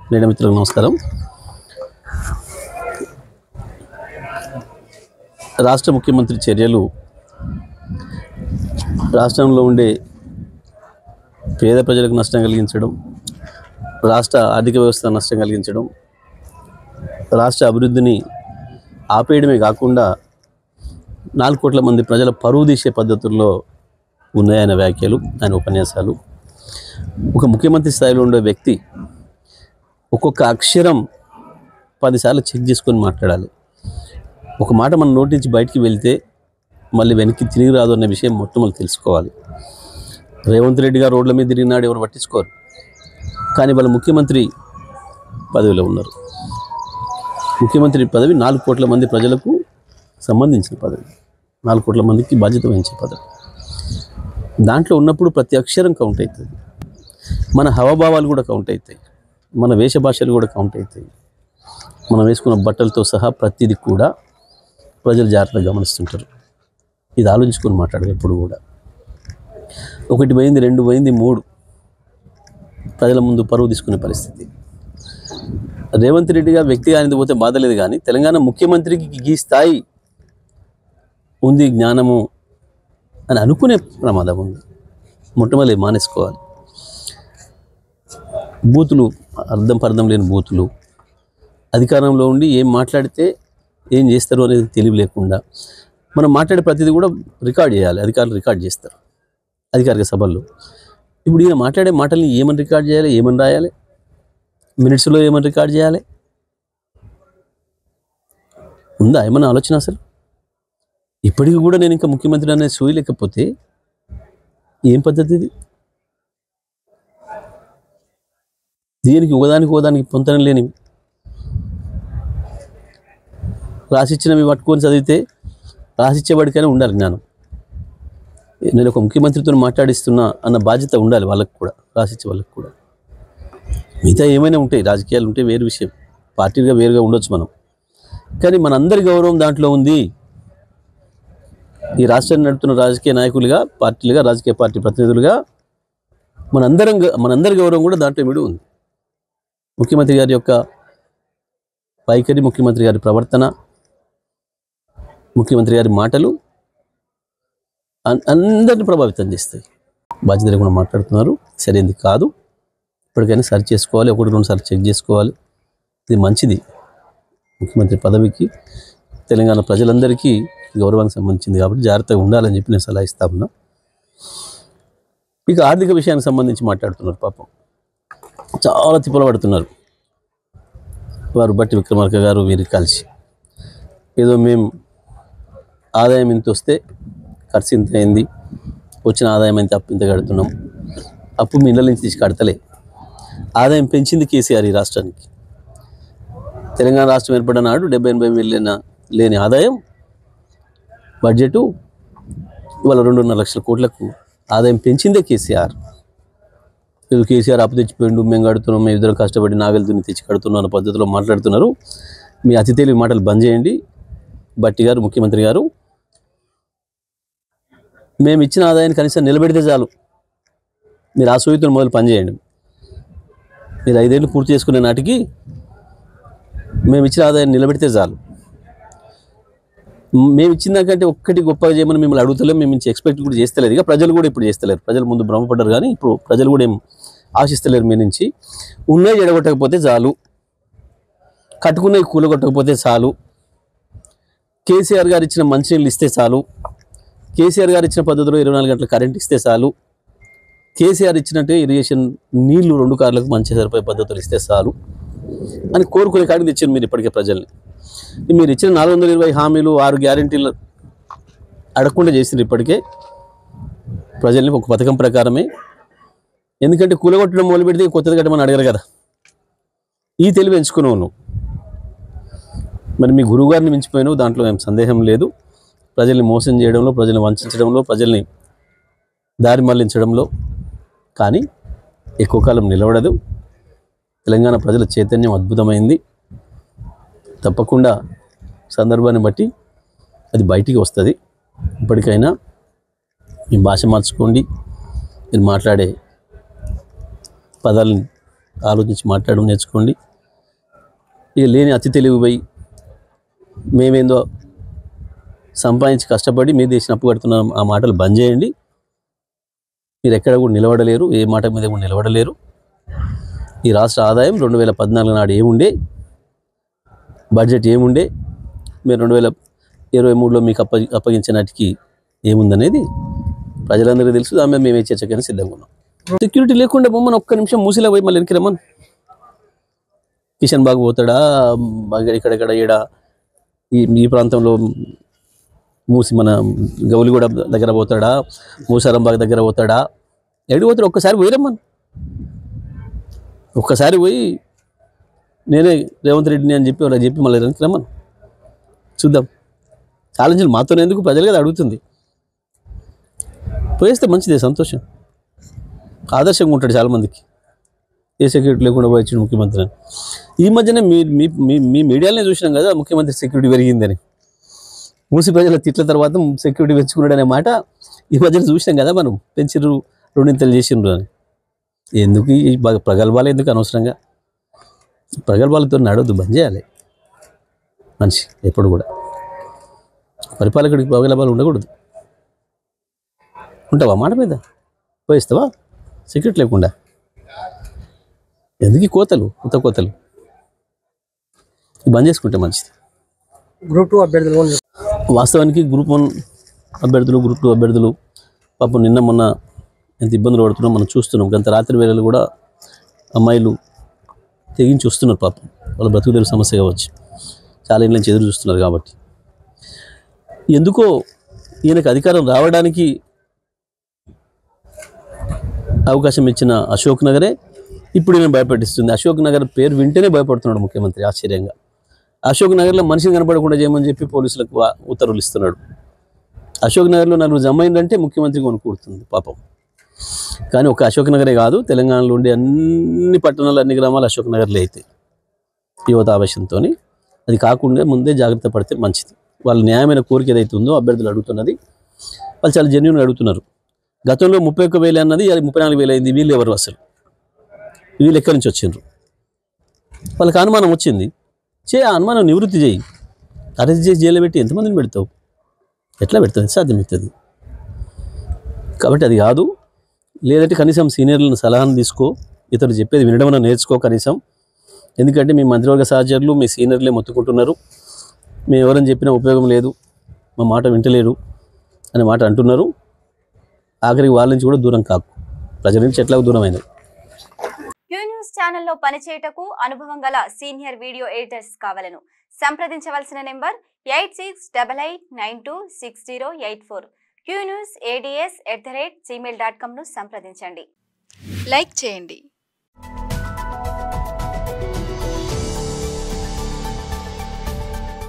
media మిత్రులకు నమస్కారం రాష్ట్ర ముఖ్యమంత్రి చర్యలు రాష్ట్రంలో ఉండే పేద ప్రజలకు నష్టం కలిగించడం రాష్ట్ర ఆర్థిక వ్యవస్థ నష్టం కలిగించడం రాష్ట్ర అభివృద్ధిని ఆపేయడమే కాకుండా నాలుగు కోట్ల మంది ప్రజల పరువు తీసే పద్ధతుల్లో ఉన్నాయన్న వ్యాఖ్యలు ఆయన ఉపన్యాసాలు ఒక ముఖ్యమంత్రి స్థాయిలో ఉండే వ్యక్తి ఒక్కొక్క అక్షరం పదిసార్లు చెక్ చేసుకొని మాట్లాడాలి ఒక మాట మన నోటి నుంచి బయటికి వెళ్తే మళ్ళీ వెనక్కి తిరిగి రాదు అనే విషయం మొట్టమొదటి తెలుసుకోవాలి రేవంత్ రెడ్డి గారు రోడ్ల మీద తిరిగినాడు ఎవరు పట్టించుకోరు కానీ వాళ్ళ ముఖ్యమంత్రి పదవిలో ఉన్నారు ముఖ్యమంత్రి పదవి నాలుగు కోట్ల మంది ప్రజలకు సంబంధించిన పదవి నాలుగు కోట్ల మందికి బాధ్యత వహించే పదవి దాంట్లో ఉన్నప్పుడు ప్రతి అక్షరం కౌంట్ అవుతుంది మన హవభావాలు కూడా కౌంట్ అవుతాయి మన వేష భాషలు కూడా కౌంట్ అవుతాయి మనం వేసుకున్న బట్టలతో సహా ప్రతిదీ కూడా ప్రజలు జాగ్రత్తగా గమనిస్తుంటారు ఇది ఆలోచించుకొని మాట్లాడాలి ఎప్పుడు కూడా ఒకటి పోయింది రెండు పోయింది మూడు ప్రజల ముందు పరువు తీసుకునే పరిస్థితి రేవంత్ రెడ్డిగా వ్యక్తిగా అనేది పోతే బాధ లేదు కానీ తెలంగాణ ముఖ్యమంత్రికి ఈ స్థాయి ఉంది జ్ఞానము అని అనుకునే ప్రమాదం ఉంది మొట్టమొదటి మానేసుకోవాలి బూతులు అర్థం పర్థం లేని బూతులు అధికారంలో ఉండి ఏం మాట్లాడితే ఏం చేస్తారు అనేది తెలివి లేకుండా మనం మాట్లాడే ప్రతిదీ కూడా రికార్డ్ చేయాలి అధికారులు రికార్డ్ చేస్తారు అధికారిక సభల్లో ఇప్పుడు ఈయన మాట్లాడే మాటల్ని ఏమని రికార్డ్ చేయాలి ఏమని రాయాలి మినిట్స్లో ఏమని రికార్డ్ చేయాలి ఉందా ఏమన్నా ఆలోచన అసలు ఇప్పటికీ కూడా నేను ఇంకా ముఖ్యమంత్రి అనే సోయి లేకపోతే ఏం పద్ధతి ఇది దీనికి ఒకదానికి ఒకదానికి పొంతనం లేనివి రాసిచ్చినవి పట్టుకొని చదివితే రాసిచ్చేవాడికైనా ఉండాలి జ్ఞానం నేను ఒక ముఖ్యమంత్రితో మాట్లాడిస్తున్నా అన్న బాధ్యత ఉండాలి వాళ్ళకు కూడా రాసిచ్చే వాళ్ళకి కూడా మిగతా ఏమైనా ఉంటాయి రాజకీయాలు ఉంటే వేరు విషయం పార్టీగా వేరుగా ఉండొచ్చు మనం కానీ మనందరి గౌరవం దాంట్లో ఉంది ఈ రాష్ట్రాన్ని నడుపుతున్న రాజకీయ నాయకులుగా పార్టీలుగా రాజకీయ పార్టీ ప్రతినిధులుగా మనందరం గ- మనందరి గౌరవం కూడా దాంట్లో మిడి ఉంది ముఖ్యమంత్రి గారి యొక్క వైఖరి ముఖ్యమంత్రి గారి ప్రవర్తన ముఖ్యమంత్రి గారి మాటలు అన్- అందరిని ప్రభావితం చేస్తాయి బాధ్యత లేకుండా మాట్లాడుతున్నారు సరైనది కాదు ఇప్పటికైనా సరి చేసుకోవాలి ఒకటి రెండు సార్లు చెక్ చేసుకోవాలి ఇది మంచిది ముఖ్యమంత్రి పదవికి తెలంగాణ ప్రజలందరికీ గౌరవానికి సంబంధించింది కాబట్టి జాగ్రత్తగా ఉండాలని చెప్పి నేను సలహా ఇస్తా ఉన్నా ఇక ఆర్థిక విషయానికి సంబంధించి మాట్లాడుతున్నారు పాపం చాలా తిప్పలపడుతున్నారు వారు బట్టి విక్రమార్క గారు వీరికి కలిసి ఏదో మేము ఆదాయం ఇంత వస్తే ఖర్చు ఇంత అయింది వచ్చిన ఆదాయం ఇంత అప్పు ఇంత కడుతున్నాం అప్పు మీ ఇళ్ళ నుంచి తీసి కడతలే ఆదాయం పెంచింది కేసీఆర్ ఈ రాష్ట్రానికి తెలంగాణ రాష్ట్రం ఏర్పడిన నాడు డెబ్బై ఎనభై మిలియన్ లేని ఆదాయం బడ్జెటు ఇవాళ రెండున్నర లక్షల కోట్లకు ఆదాయం పెంచిందే కేసీఆర్ ఇది కేసీఆర్ అప్పు తెచ్చిపోయిండు మేము కడుతున్నాం మేము ఇద్దరు కష్టపడి నాగలితుని తెచ్చి కడుతున్నాం అన్న పద్ధతిలో మాట్లాడుతున్నారు మీ అతి తెలివి మాటలు బంద్ చేయండి బట్టి గారు ముఖ్యమంత్రి గారు మేము ఇచ్చిన ఆదాయాన్ని కనీసం నిలబెడితే చాలు మీరు ఆ సూయితో మొదలు పనిచేయండి మీరు ఐదేళ్ళు పూర్తి చేసుకునే నాటికి మేము ఇచ్చిన ఆదాయాన్ని నిలబెడితే చాలు మేము ఇచ్చిన దానికంటే ఒక్కటి గొప్పగా చేయమని మిమ్మల్ని అడుగుతలేం మేము నుంచి ఎక్స్పెక్ట్ కూడా చేస్తలేదు ఇక ప్రజలు కూడా ఇప్పుడు చేస్తలేరు ప్రజలు ముందు భ్రమపడ్డారు కానీ ఇప్పుడు ప్రజలు కూడా ఏం ఆశిస్తలేరు మీ నుంచి ఉన్నవి ఎడగొట్టకపోతే చాలు కట్టుకున్నవి కూలగొట్టకపోతే చాలు కేసీఆర్ గారు ఇచ్చిన మంచినీళ్ళు ఇస్తే చాలు కేసీఆర్ గారు ఇచ్చిన పద్ధతిలో ఇరవై నాలుగు గంటల కరెంట్ ఇస్తే చాలు కేసీఆర్ ఇచ్చినట్టే ఇరిగేషన్ నీళ్లు రెండు కార్లకు మంచి సరిపోయే పద్ధతులు ఇస్తే చాలు అని కోరుకునే కాడికి తెచ్చారు మీరు ఇప్పటికే ప్రజల్ని మీరు ఇచ్చిన నాలుగు వందల ఇరవై హామీలు ఆరు గ్యారంటీలు అడగకుండా చేసిండ్రు ఇప్పటికే ప్రజల్ని ఒక పథకం ప్రకారమే ఎందుకంటే కూలగొట్టడం మొదలు పెడితే కొత్తది కట్టమని అడగరు కదా ఈ తెలివి ఎంచుకున్నావు నువ్వు మరి మీ గురువు గారిని మించిపోయినావు దాంట్లో ఏం సందేహం లేదు ప్రజల్ని మోసం చేయడంలో ప్రజల్ని వంచడంలో ప్రజల్ని దారి మళ్లించడంలో కానీ ఎక్కువ కాలం నిలబడదు తెలంగాణ ప్రజల చైతన్యం అద్భుతమైంది తప్పకుండా సందర్భాన్ని బట్టి అది బయటికి వస్తుంది ఇప్పటికైనా మీ భాష మార్చుకోండి మీరు మాట్లాడే పదాలను ఆలోచించి మాట్లాడడం నేర్చుకోండి ఇక లేని అతి తెలివి పోయి మేమేందో సంపాదించి కష్టపడి మీ దేశం అప్పు కడుతున్నాం ఆ మాటలు బంద్ చేయండి మీరు ఎక్కడ కూడా నిలబడలేరు ఏ మాట మీద కూడా నిలబడలేరు ఈ రాష్ట్ర ఆదాయం రెండు వేల పద్నాలుగు నాడు ఏముండే బడ్జెట్ ఏముండే మీరు రెండు వేల ఇరవై మూడులో మీకు అప్ప అప్పగించిన నాటికి ఏముందనేది ప్రజలందరికీ తెలుసు దాని మీద మేము ఏ చర్చకైనా సిద్ధంగా ఉన్నాం సెక్యూరిటీ లేకుండా బొమ్మను ఒక్క నిమిషం మూసిలా పోయి మళ్ళీ వెనక్కి రమ్మని కిషన్ బాగ్ పోతాడా బాగా ఇక్కడెక్కడ ఈడ ఈ ఈ ప్రాంతంలో మూసి మన గౌలిగూడ దగ్గర పోతాడా మూసారంబాగ్ దగ్గర పోతాడా ఎక్కడికి పోతాడు ఒక్కసారి పోయిరమ్మని ఒక్కసారి పోయి నేనే రేవంత్ రెడ్డిని అని చెప్పి వాళ్ళకి చెప్పి మళ్ళీ వెనక్కి రమ్మని చూద్దాం ఛాలెంజ్లు మాతోనే ఎందుకు ప్రజలు కదా అడుగుతుంది పోయేస్తే మంచిదే సంతోషం ఆదర్శంగా ఉంటాడు చాలామందికి ఏ సెక్యూరిటీ లేకుండా పోయించాడు ముఖ్యమంత్రి అని ఈ మధ్యనే మీ మీ మీ మీ మీడియాలోనే చూసినాం కదా ముఖ్యమంత్రి సెక్యూరిటీ పెరిగిందని మూసి ప్రజల తిట్ల తర్వాత సెక్యూరిటీ పెంచుకున్నాడు అనే మాట ఈ మధ్యన చూసినాం కదా మనం పెంచిర్రు రెండింతలు చేసిండ్రు అని ఎందుకు ఈ బ- ప్రగల్భాలు ఎందుకు అనవసరంగా ప్రగల్భాలతో నడవద్దు బంద్ చేయాలి మనిషి ఎప్పుడు కూడా పరిపాలకుడికి ప్రగల్భాలు ఉండకూడదు ఉంటావా మాట మీద పోయిస్తావా సెక్యూరిటీ లేకుండా ఎందుకు ఈ కోతలు కొత్త కోతలు ఇవి బంద్ చేసుకుంటే మంచిది గ్రూప్ టూ అభ్యర్థులు ఓన్లీ వాస్తవానికి గ్రూప్ వన్ అభ్యర్థులు గ్రూప్ టూ అభ్యర్థులు పాపం నిన్న మొన్న ఎంత ఇబ్బందులు పడుతున్నాం మనం చూస్తున్నాం గంత రాత్రి వేళలు కూడా అమ్మాయిలు తెగించి వస్తున్నారు పాపం వాళ్ళ బ్రతుకుదేరు సమస్య కావచ్చు చాలా ఏళ్ళ నుంచి ఎదురు చూస్తున్నారు కాబట్టి ఎందుకో ఈయనకు అధికారం రావడానికి అవకాశం ఇచ్చిన అశోక్ నగరే ఇప్పుడు ఈయన భయపెట్టిస్తుంది అశోక్ నగర్ పేరు వింటేనే భయపడుతున్నాడు ముఖ్యమంత్రి ఆశ్చర్యంగా అశోక్ నగర్లో మనిషిని కనపడకుండా చేయమని చెప్పి పోలీసులకు ఆ- ఉత్తర్వులు ఇస్తున్నాడు అశోక్ నగర్లో నలుగురు జమ్మైందంటే ముఖ్యమంత్రి కొనుక్കൂడుతుంది పాపం కానీ ఒక అశోక్ నగరే కాదు తెలంగాణలో ఉండే అన్ని పట్టణాలు అన్ని గ్రామాలు అశోక్ నగర్లో అవుతాయి యువత ఆవేశంతో అది కాకుండా ముందే జాగ్రత్త పడితే మంచిది వాళ్ళ న్యాయమైన కోరిక ఏదైతే ఉందో అభ్యర్థులు అడుగుతున్నది వాళ్ళు చాలా జెన్యున్గా అడుగుతున్నారు గతంలో ముప్పై ఒక్క వేలు అన్నది అది ముప్పై నాలుగు వేలు అయింది వీళ్ళు ఎవరు అసలు వీళ్ళు ఎక్కడి నుంచి వచ్చిండ్రు వాళ్ళకి అనుమానం వచ్చింది చే ఆ అనుమానం నివృత్తి చేయి అరెస్ట్ చేసి జైలు పెట్టి ఎంతమందిని పెడతావు ఎట్లా పెడతావు సాధ్యమవుతుంది కాబట్టి అది కాదు లేదంటే కనీసం సీనియర్లను సలహాను తీసుకో ఇతరులు చెప్పేది వినడం అన్న నేర్చుకో కనీసం ఎందుకంటే మీ మంత్రివర్గ సహచరులు మీ సీనియర్లే మొత్తుకుంటున్నారు మేము ఎవరని చెప్పినా ఉపయోగం లేదు మా మాట వింటలేరు అనే మాట అంటున్నారు ఆఖరికి వాళ్ళ నుంచి కూడా దూరం కాకు ప్రజల నుంచి ఎట్లా దూరం అయినారు క్యూ న్యూస్ ఛానల్లో పనిచేయటకు అనుభవం గల సీనియర్ వీడియో ఎడిటర్స్ కావాలను సంప్రదించవలసిన number eight six double eight nine two six zero eight four Q news ADS at the rate Gmail dot కామ్ను సంప్రదించండి లైక్ చేయండి